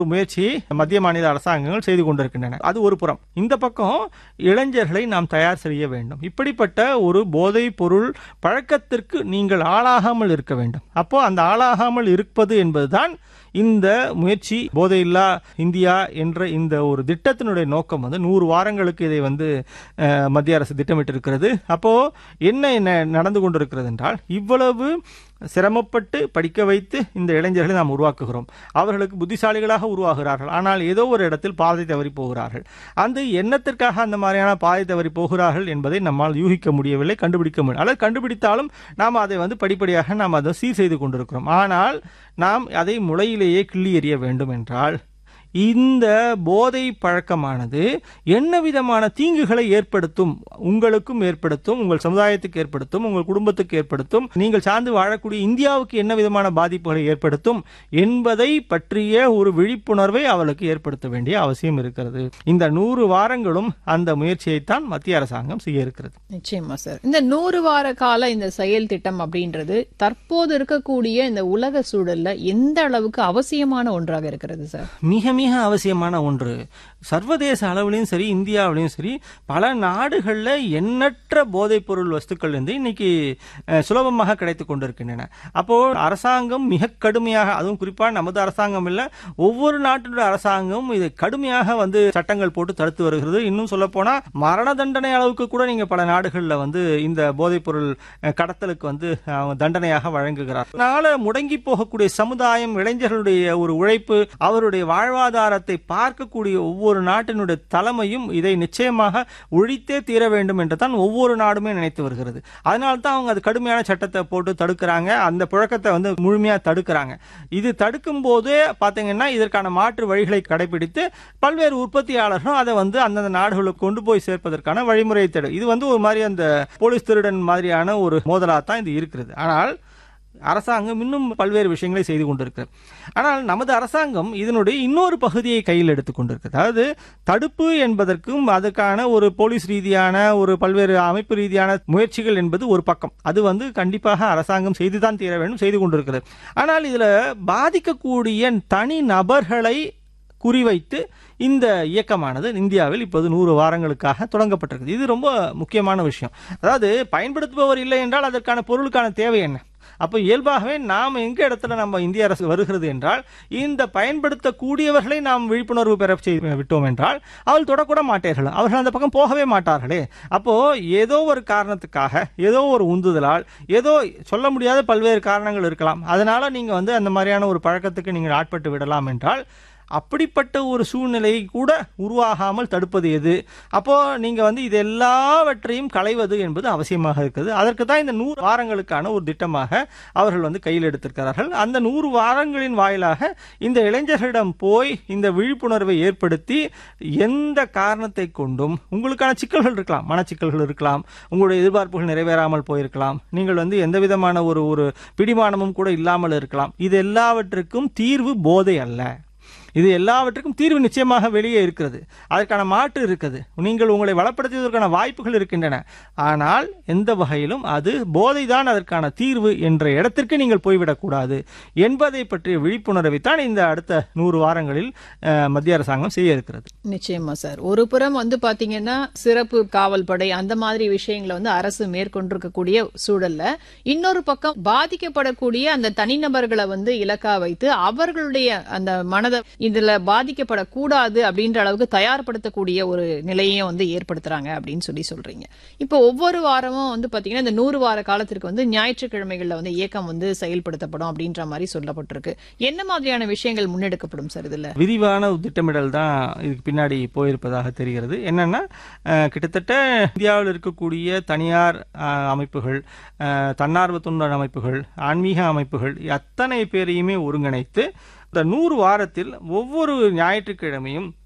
முயற்சியை மத்திய மாநில அரசாங்கங்கள் செய்து கொண்டிருக்கின்றன அது ஒரு புறம் இந்த பக்கம் இளைஞர்களை நாம் தயார் செய்ய வேண்டும் இப்படிப்பட்ட ஒரு போதைப் பொருள் பழக்கத்திற்கு நீங்கள் ஆளாகாமல் இருக்க வேண்டும் அப்போ அந்த ஆளாகாமல் இருப்பது என்பதுதான் இந்த முயற்சி போதையில்லா இந்தியா என்ற இந்த ஒரு திட்டத்தினுடைய நோக்கம் வந்து நூறு வாரங்களுக்கு இதை வந்து அஹ், மத்திய அரசு திட்டமிட்டிருக்கிறது அப்போ என்ன என்ன நடந்து கொண்டிருக்கிறது என்றால் இவ்வளவு சிரமப்பட்டு படிக்க வைத்து இந்த இளைஞர்களை நாம் உருவாக்குகிறோம் அவர்களுக்கு புத்திசாலிகளாக உருவாகிறார்கள் ஆனால் ஏதோ ஒரு இடத்தில் பாதை தவறி போகிறார்கள் அந்த எண்ணத்திற்காக அந்த மாதிரியான பாதை தவறி போகிறார்கள் என்பதை நம்மால் யூகிக்க முடியவில்லை கண்டுபிடிக்க முடியும் அல்லது கண்டுபிடித்தாலும் நாம் அதை வந்து படிப்படியாக நாம் அதை சீர் செய்து கொண்டிருக்கிறோம் ஆனால் நாம் அதை முளையிலேயே கிள்ளி எறிய வேண்டும் என்றால் இந்த போதை பழக்கமானது என்ன விதமான தீங்குகளை ஏற்படுத்தும் உங்களுக்கும் ஏற்படுத்தும் உங்கள் சமுதாயத்துக்கு ஏற்படுத்தும் உங்கள் குடும்பத்துக்கு ஏற்படுத்தும் நீங்கள் சார்ந்து வாழக்கூடிய இந்தியாவுக்கு என்ன விதமான பாதிப்புகளை ஏற்படுத்தும் என்பதை பற்றிய ஒரு விழிப்புணர்வை அவளுக்கு ஏற்படுத்த வேண்டிய அவசியம் இருக்கிறது இந்த நூறு வாரங்களும் அந்த முயற்சியைத்தான் மத்திய அரசாங்கம் செய்ய இருக்கிறது நிச்சயமா சார் இந்த நூறு வார கால இந்த செயல் திட்டம் அப்படின்றது தற்போது இருக்கக்கூடிய இந்த உலக சூழல்ல எந்த அளவுக்கு அவசியமான ஒன்றாக இருக்கிறது சார் மிக மிக அவசியமான ஒன்று சர்வதேச அளவிலையும் சரி இந்தியாவிலையும் சரி பல நாடுகளில் எண்ணற்ற போதைப் பொருள் வஸ்துக்கள் வந்து இன்னைக்கு அஹ், சுலபமாக கிடைத்து கொண்டிருக்கின்றன அப்போ அரசாங்கம் மிக கடுமையாக அதுவும் குறிப்பாக நமது அரசாங்கம் இல்லை ஒவ்வொரு நாட்டினுடைய அரசாங்கம் இதை கடுமையாக வந்து சட்டங்கள் போட்டு தடுத்து வருகிறது இன்னும் சொல்ல போனா மரண தண்டனை அளவுக்கு கூட நீங்க பல நாடுகளில் வந்து இந்த போதைப் பொருள் அஹ், கடத்தலுக்கு வந்து அவங்க தண்டனையாக வழங்குகிறார் அதனால முடங்கி போகக்கூடிய சமுதாயம் இளைஞர்களுடைய ஒரு உழைப்பு அவருடைய வாழ்வாதாரத்தை பார்க்கக்கூடிய ஒவ்வொரு நாட்டினுடைய தலைமையும் இதை நிச்சயமாக ஒழித்தே தீர வேண்டும் என்று தான் ஒவ்வொரு நாடுமே நினைத்து வருகிறது அதனால தான் அவங்க அது கடுமையான சட்டத்தை போட்டு தடுக்கிறாங்க அந்த புழக்கத்தை வந்து முழுமையா தடுக்கிறாங்க இது தடுக்கும் போதே பாத்தீங்கன்னா இதற்கான மாற்று வழிகளை கடைபிடித்து பல்வேறு உற்பத்தியாளர்களும் அதை வந்து அந்தந்த நாடுகளுக்கு கொண்டு போய் சேர்ப்பதற்கான வழிமுறையை தேடும் இது வந்து ஒரு மாதிரி அந்த போலீஸ் திருடன் மாதிரியான ஒரு மோதலாக தான் இது இருக்கிறது ஆனால் அரசாங்கம் இன்னும் பல்வேறு விஷயங்களை செய்து கொண்டிருக்கிறது ஆனால் நமது அரசாங்கம் இதனுடைய இன்னொரு பகுதியை கையில் எடுத்துக் கொண்டிருக்கிறது அதாவது தடுப்பு என்பதற்கும் அதுக்கான ஒரு போலீஸ் ரீதியான ஒரு பல்வேறு அமைப்பு ரீதியான முயற்சிகள் என்பது ஒரு பக்கம் அது வந்து கண்டிப்பாக அரசாங்கம் செய்துதான் தீர வேண்டும் செய்து கொண்டிருக்கிறது ஆனால் இதுல பாதிக்கக்கூடிய தனி நபர்களை குறிவைத்து இந்த இயக்கமானது இந்தியாவில் இப்போது நூறு வாரங்களுக்காக தொடங்கப்பட்டிருக்குது இது ரொம்ப முக்கியமான விஷயம் அதாவது பயன்படுத்துபவர் இல்லை என்றால் அதற்கான பொருளுக்கான தேவை என்ன அப்போ இயல்பாகவே நாம் எங்க இடத்துல நம்ம இந்திய அரசு வருகிறது என்றால் இந்த பயன்படுத்தக்கூடியவர்களை நாம் விழிப்புணர்வு பெற செய்து விட்டோம் என்றால் அவள் தொடக்கூட மாட்டார்கள் அவர்கள் அந்த பக்கம் போகவே மாட்டார்களே அப்போ ஏதோ ஒரு காரணத்துக்காக ஏதோ ஒரு உந்துதலால் ஏதோ சொல்ல முடியாத பல்வேறு காரணங்கள் இருக்கலாம் அதனால நீங்க வந்து அந்த மாதிரியான ஒரு பழக்கத்துக்கு நீங்கள் ஆட்பட்டு விடலாம் என்றால் அப்படிப்பட்ட ஒரு சூழ்நிலையை கூட உருவாகாமல் தடுப்பது எது அப்போ நீங்க வந்து இது எல்லாவற்றையும் களைவது என்பது அவசியமாக இருக்குது அதற்கு தான் இந்த நூறு வாரங்களுக்கான ஒரு திட்டமாக அவர்கள் வந்து கையில் எடுத்திருக்கிறார்கள் அந்த நூறு வாரங்களின் வாயிலாக இந்த இளைஞர்களிடம் போய் இந்த விழிப்புணர்வை ஏற்படுத்தி எந்த காரணத்தை கொண்டும் உங்களுக்கான சிக்கல்கள் இருக்கலாம் மனச்சிக்கல்கள் இருக்கலாம் உங்களுடைய எதிர்பார்ப்புகள் நிறைவேறாமல் போயிருக்கலாம் நீங்கள் வந்து எந்த விதமான ஒரு ஒரு பிடிமானமும் கூட இல்லாமல் இருக்கலாம் இது எல்லாவற்றுக்கும் தீர்வு போதை அல்ல இது எல்லாவற்றுக்கும் தீர்வு நிச்சயமாக வெளியே இருக்கிறது அதற்கான மாற்று இருக்குது நீங்கள் உங்களை வளப்படுத்துவதற்கான வாய்ப்புகள் இருக்கின்றன ஆனால் எந்த வகையிலும் அது போதைதான் அதற்கான தீர்வு என்ற இடத்திற்கு நீங்கள் போய்விடக்கூடாது என்பதை பற்றிய விழிப்புணர்வை தான் இந்த அடுத்த நூறு வாரங்களில் அஹ், மத்திய அரசாங்கம் செய்ய இருக்கிறது நிச்சயமா சார் ஒரு புறம் வந்து பாத்தீங்கன்னா சிறப்பு காவல் படை அந்த மாதிரி விஷயங்களை வந்து அரசு மேற்கொண்டிருக்கக்கூடிய சூழல்ல இன்னொரு பக்கம் பாதிக்கப்படக்கூடிய அந்த தனிநபர்களை வந்து இலக்கா வைத்து அவர்களுடைய அந்த மனதை இதுல பாதிக்கப்படக்கூடாது அப்படின்ற அளவுக்கு தயார்படுத்தக்கூடிய ஒரு நிலையையும் வந்து ஏற்படுத்துறாங்க அப்படின்னு சொல்லி சொல்றீங்க இப்போ ஒவ்வொரு வாரமும் வந்து பாத்தீங்கன்னா இந்த நூறு வார காலத்திற்கு வந்து ஞாயிற்றுக்கிழமைகள்ல வந்து இயக்கம் வந்து செயல்படுத்தப்படும் அப்படின்ற மாதிரி சொல்லப்பட்டிருக்கு என்ன மாதிரியான விஷயங்கள் முன்னெடுக்கப்படும் சார் இதுல விரிவான ஒரு திட்டமிடல் தான் இதுக்கு பின்னாடி போயிருப்பதாக தெரிகிறது என்னன்னா அஹ், கிட்டத்தட்ட இந்தியாவில் இருக்கக்கூடிய தனியார் அஹ், அமைப்புகள் அஹ், தன்னார்வ தொண்டர் அமைப்புகள் ஆன்மீக அமைப்புகள் அத்தனை பேரையுமே ஒருங்கிணைத்து இந்த நூறு வாரத்தில் ஒவ்வொரு ஞாயிற்றுக்கிழமையும்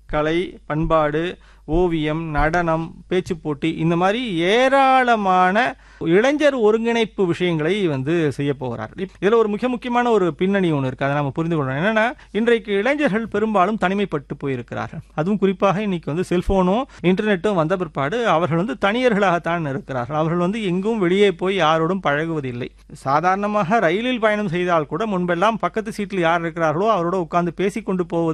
கலை பண்பாடு ஓவியம் நடனம் பேச்சு போட்டி இந்த மாதிரி ஏராளமான இளைஞர் ஒருங்கிணைப்பு விஷயங்களை வந்து செய்ய போகிறார் இப்- இதுல ஒரு மிக முக்கியமான ஒரு பின்னணி ஒன்று இருக்கு அதை நம்ம புரிந்து கொள்ளணும் என்னன்னா இன்றைக்கு இளைஞர்கள் பெரும்பாலும் தனிமைப்பட்டு போயிருக்கிறார்கள் அதுவும் குறிப்பாக இன்னைக்கு வந்து செல்போனும் இன்டர்நெட்டும் வந்த பிற்பாடு அவர்கள் வந்து தனியர்களாகத்தான் இருக்கிறார்கள் அவர்கள் வந்து எங்கும் வெளியே போய் யாரோடும் பழகுவதில்லை சாதாரணமாக ரயிலில் பயணம் செய்தால் கூட முன்பெல்லாம் பக்கத்து சீட்டில் யார் இருக்கிறார்களோ அவரோட உட்கார்ந்து பேசிக்கொண்டு போவது